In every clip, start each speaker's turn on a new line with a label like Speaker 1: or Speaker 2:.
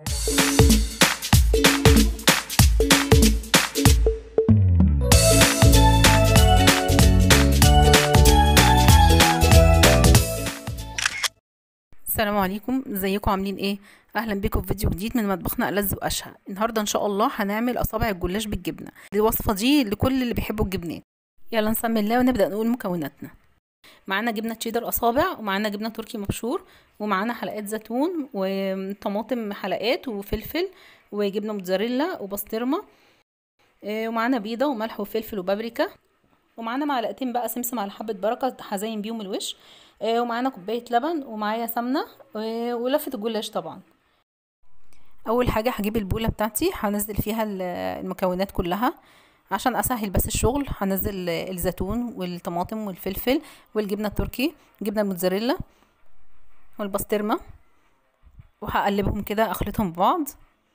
Speaker 1: السلام عليكم ازيكم عاملين ايه اهلا بيكم في فيديو جديد من مطبخنا ألذ واشهى النهارده ان شاء الله هنعمل اصابع الجلاش بالجبنه الوصفه دي لكل اللي بيحبوا الجبنات يلا نسمي الله ونبدا نقول مكوناتنا معانا جبنه تشيدر اصابع ومعانا جبنه تركي مبشور ومعانا حلقات زيتون وطماطم حلقات وفلفل وجبنه موتزاريلا وبسطرمه ومعانا بيضه وملح وفلفل وبابريكا ومعانا معلقتين بقى سمسم على حبه بركه هزين بيهم الوش ومعانا كوبايه لبن ومعايا سمنه ولفه الجلاش طبعا اول حاجه هجيب البوله بتاعتي هنزل فيها المكونات كلها عشان اسهل بس الشغل هنزل الزيتون والطماطم والفلفل والجبنه التركي الجبنه الموتزاريلا والبسطرمه وهقلبهم كده اخلطهم ببعض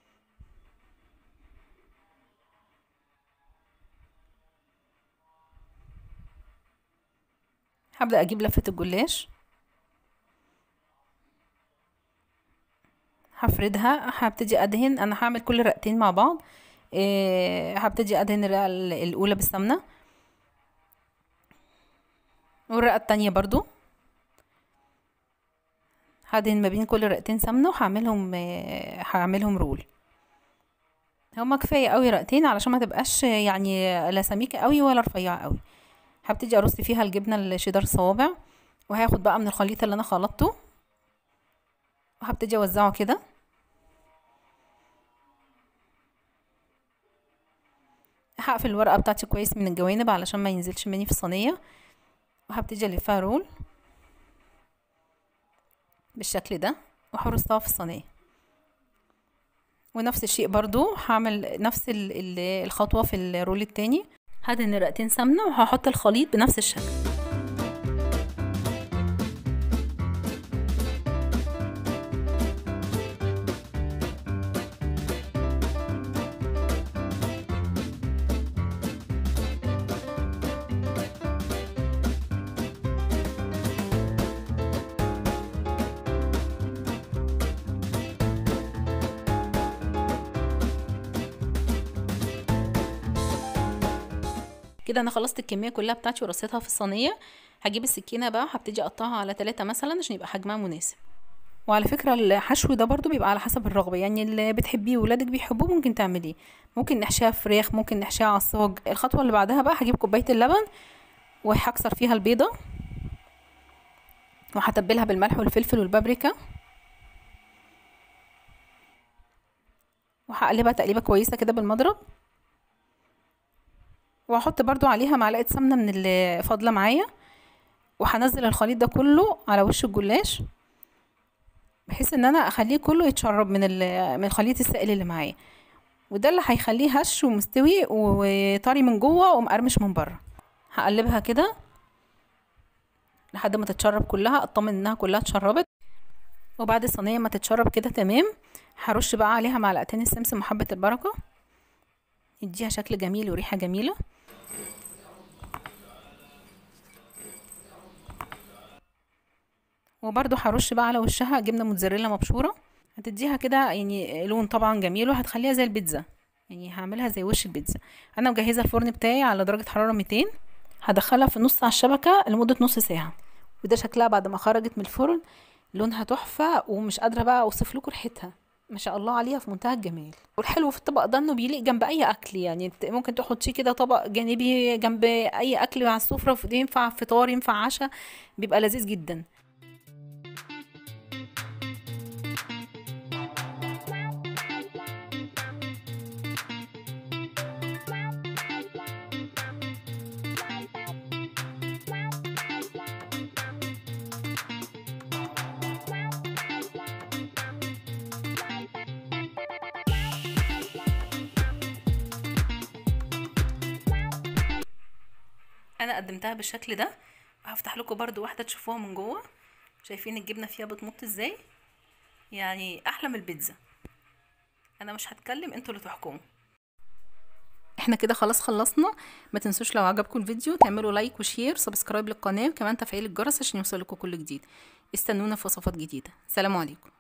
Speaker 1: هبدأ أجيب لفة الجلاش هفردها هبتدي أدهن أنا هعمل كل رقتين مع بعض إيه هبتدي أدهن الرقة الأولى بالسمنة والرقة التانية برضو هدهن ما بين كل رقتين سمنة وهعملهم إيه هعملهم رول هما كفاية قوي رقتين علشان ما تبقاش يعني لا سميكة قوي ولا رفيعة قوي هبتدي ارص فيها الجبنه الشيدر صوابع وهاخد بقى من الخليط اللي انا خلطته وهبتدي اوزعه كده هقفل الورقه بتاعتي كويس من الجوانب علشان ما ينزلش مني في الصينيه وهبتدي الفها رول بالشكل ده وهرصها في الصينيه ونفس الشيء برضو هعمل نفس الخطوه في الرول التاني هدهن رقتين سمنه وهحط الخليط بنفس الشكل كده انا خلصت الكميه كلها بتاعتي ورصيتها في الصينيه هجيب السكينه بقى هبتدي اقطعها على ثلاثة مثلا عشان يبقى حجمها مناسب وعلى فكره الحشو ده برضو بيبقى على حسب الرغبه يعني اللي بتحبيه ولادك بيحبوه ممكن تعمليه ممكن نحشيها فراخ ممكن نحشيها عصاج الخطوه اللي بعدها بقى هجيب كوبايه اللبن وهكسر فيها البيضه وهتبلها بالملح والفلفل والبابريكا وهقلبها تقليبه كويسه كده بالمضرب وهحط برضو عليها معلقه سمنه من اللي فاضله معايا وهنزل الخليط ده كله على وش الجلاش بحيث ان انا اخليه كله يتشرب من من الخليط السائل اللي معايا وده اللي هيخليه هش ومستوي وطري من جوه ومقرمش من بره هقلبها كده لحد ما تتشرب كلها اطمن انها كلها اتشربت وبعد الصينيه ما تتشرب كده تمام هرش بقى عليها معلقتين السمسم وحبه البركه يديها شكل جميل وريحه جميله وبرده هرش بقى على وشها جبنه موتزاريلا مبشوره هتديها كده يعني لون طبعا جميل وهتخليها زي البيتزا يعني هعملها زي وش البيتزا انا مجهزه الفرن بتاعي على درجه حراره 200 هدخلها في نص على الشبكه لمده نص ساعه وده شكلها بعد ما خرجت من الفرن لونها تحفه ومش قادره بقى اوصف لكم ريحتها ما شاء الله عليها في منتهى الجمال والحلو في الطبق ده انه بيليق جنب اي اكل يعني ممكن تحطيه كده طبق جانبي جنب اي اكل على السفره ينفع فطار ينفع عشاء بيبقى لذيذ جدا انا قدمتها بالشكل ده وهفتح لكم برضو واحده تشوفوها من جوه شايفين الجبنه فيها بتمط ازاي يعني احلى من البيتزا انا مش هتكلم انتوا اللي تحكموا احنا كده خلاص خلصنا ما تنسوش لو عجبكم الفيديو تعملوا لايك وشير سبسكرايب للقناه وكمان تفعيل الجرس عشان يوصلكم كل جديد استنونا في وصفات جديده سلام عليكم